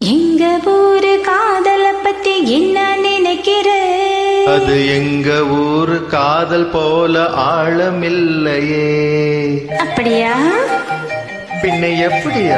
எங்க ஊரு காதல பத்தி என்ன நினைக்கிற அது எங்க ஊரு காதல் போல ஆழமில்லையே அப்படியா பின்ன எப்படியா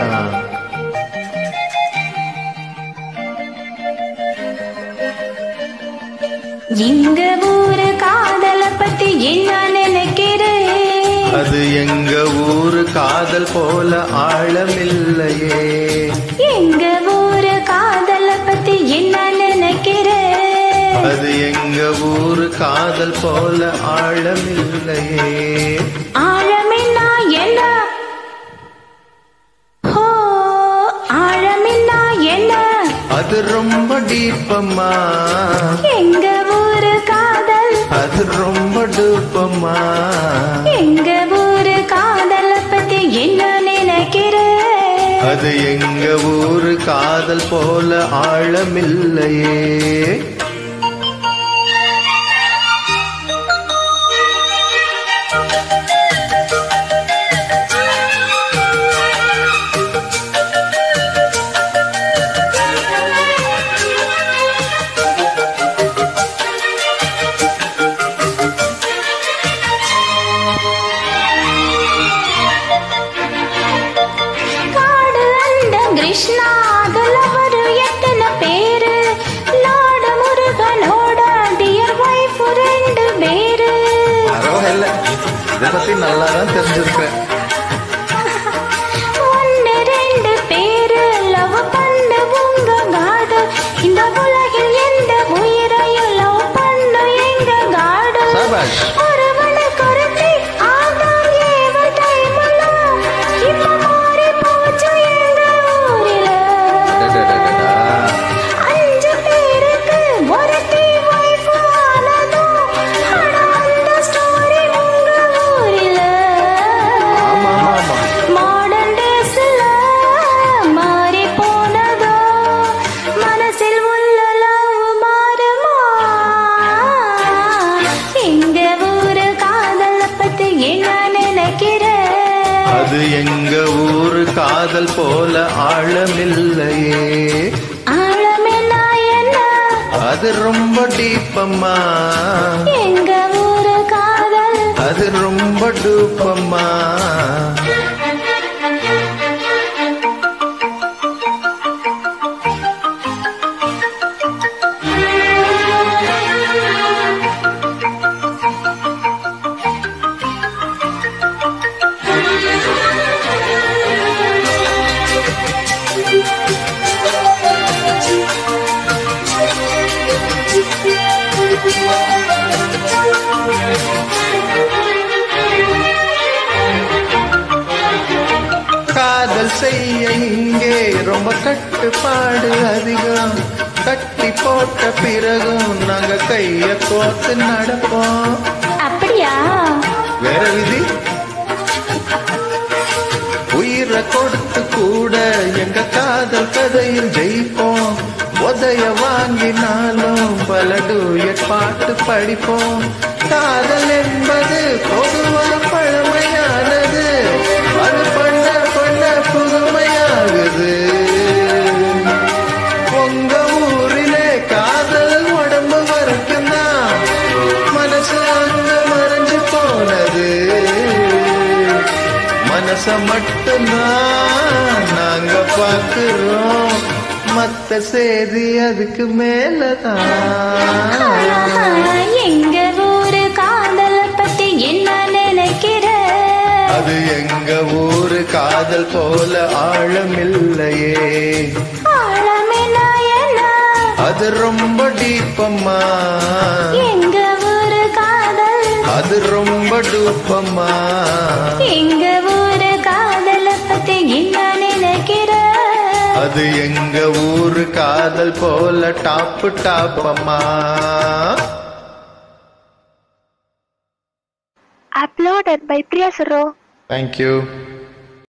எங்க ஊரு காதல பத்தி என்ன நினைக்கிற அது எங்க ஊரு காதல் போல ஆழமில்லையே எங்க ஊரு காதல பத்தி என்ன நினைக்கிற அது எங்க ஊரு காதல் போல ஆழமில்லையே ஆழமின்னா என்ன ஹோ ஆழமின்னா என்ன அது ரொம்ப டீப்பம்மா எங்க ஊரு காதல் அது ரொம்ப டூப்பம்மா எங்க ஊரு காதல பத்தி என்ன நினைக்கிற அது எங்க ஊரு காதல் போல ஆழமில்லையே காடு அந்த கிருஷ்ணா அதுல ஒரு எத்தனை பேரு நாடு முருகனோட டியர் வைஃப் ரெண்டு பேரு பரவாயில்ல இதை பத்தி நல்லா தான் தெரிஞ்சிருக்கேன் ஒன்னு ரெண்டு பேரு லவ் பண்ண உங்க காடு இந்த உலகில் எந்த உயிரையும் லவ் பண்ண எங்க காடு சபாஷ் ஒருவனுக்கு ஒருத்தி ஆதாம் ஏவல் டைமெல்லாம் இப்ப மாறி போச்சு எங்க ஊரில அடடடடடா. அஞ்சு பேருக்கு ஒருத்தி wife ஆனதும், ஆனா அந்த story உங்க ஊரில. ஆமா ஆமா ஆமா Modern daysல மாறி போனதோ, மனசில் உள்ள love மாறுமா? எங்க ஊரு காதல பத்தி என்ன நினைக்கிற அது எங்க ஊரு காதல் போல ஆழமில்லையே ஆழமென்னா என்ன அது ரொம்ப டீப்பம்மா எங்க ஊரு காதல் அது ரொம்ப டூப்பம்மா காதல் செய்ய இங்கே ரொம்ப கட்டுப்பாடு அதிகம் கட்டி போட்ட பிறகும் நாங்க கைய கோத்து நடப்போம் அப்படியா வேற விதி உயிரை கொடுத்து கூட எங்க காதல் கதையில் ஜெயிப்போம் உதய வாங்கினாலும் பல டூயட் பாட்டு படிப்போம் காதல் என்பது பொதுவா பழமையானது அது பண்ண பண்ண புதுமையாகுது உங்க ஊரிலே காதல் உடம்பு வரைக்கும் தான் மனசு அங்க மறைஞ்சு போனது மனச மட்டும்தான் நாங்க பார்க்கிறோம் மத்த செய்தி அதுக்கு மேலதான் ஆஹா, எங்க ஊரு காதல பத்தி என்ன நினைக்கிற அது எங்க ஊரு காதல் போல ஆழமில்லையே ஆழமென்னா என்ன அது ரொம்ப டீப்பம்மா எங்க ஊரு காதல் அது ரொம்ப டூப்பம்மா எங்க ஊரு காதல பத்தி என்ன நினைக்கிற அது எங்க ஊரு காதல் போல டாப்பு டாப்பம்மா Uploaded by Priya Suro. Thank you